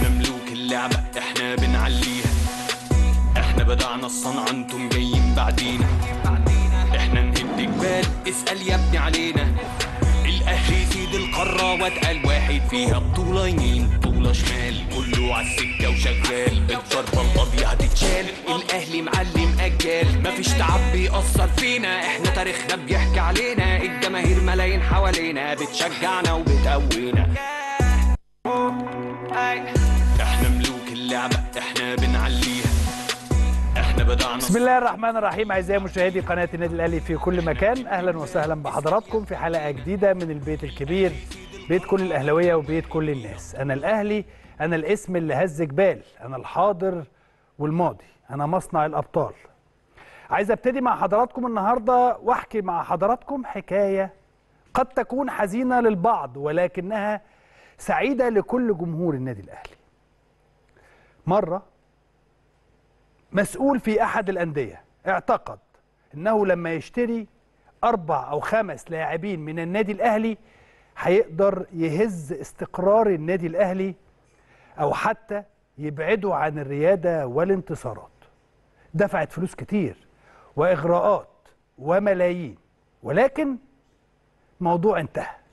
احنا ملوك اللعبة احنا بنعليها احنا بدعنا الصنعة انتم جايين بعدينا احنا نهد جبال اسأل يا ابني علينا الاهلي سيد القارة واتقل واحد فيها بطولة يمين بطولة شمال كله عالسكة وشغال الضربة القاضية هتتشال الاهلي معلم اجيال مفيش تعب بيأثر فينا احنا تاريخنا بيحكي علينا الجماهير ملايين حوالينا بتشجعنا وبتقوينا احنا ملوك اللعبة احنا بنعليها احنا بدعنا بسم الله الرحمن الرحيم اعزائي مشاهدي قناه النادي الاهلي في كل مكان اهلا وسهلا بحضراتكم في حلقه جديده من البيت الكبير بيت كل الاهلاويه وبيت كل الناس انا الاهلي انا الاسم اللي هز جبال انا الحاضر والماضي انا مصنع الابطال عايز ابتدي مع حضراتكم النهارده واحكي مع حضراتكم حكايه قد تكون حزينه للبعض ولكنها سعيده لكل جمهور النادي الاهلي مره مسؤول في احد الانديه اعتقد انه لما يشتري اربع او خمس لاعبين من النادي الاهلي هيقدر يهز استقرار النادي الاهلي او حتى يبعده عن الرياده والانتصارات دفعت فلوس كتير واغراءات وملايين ولكن الموضوع انتهى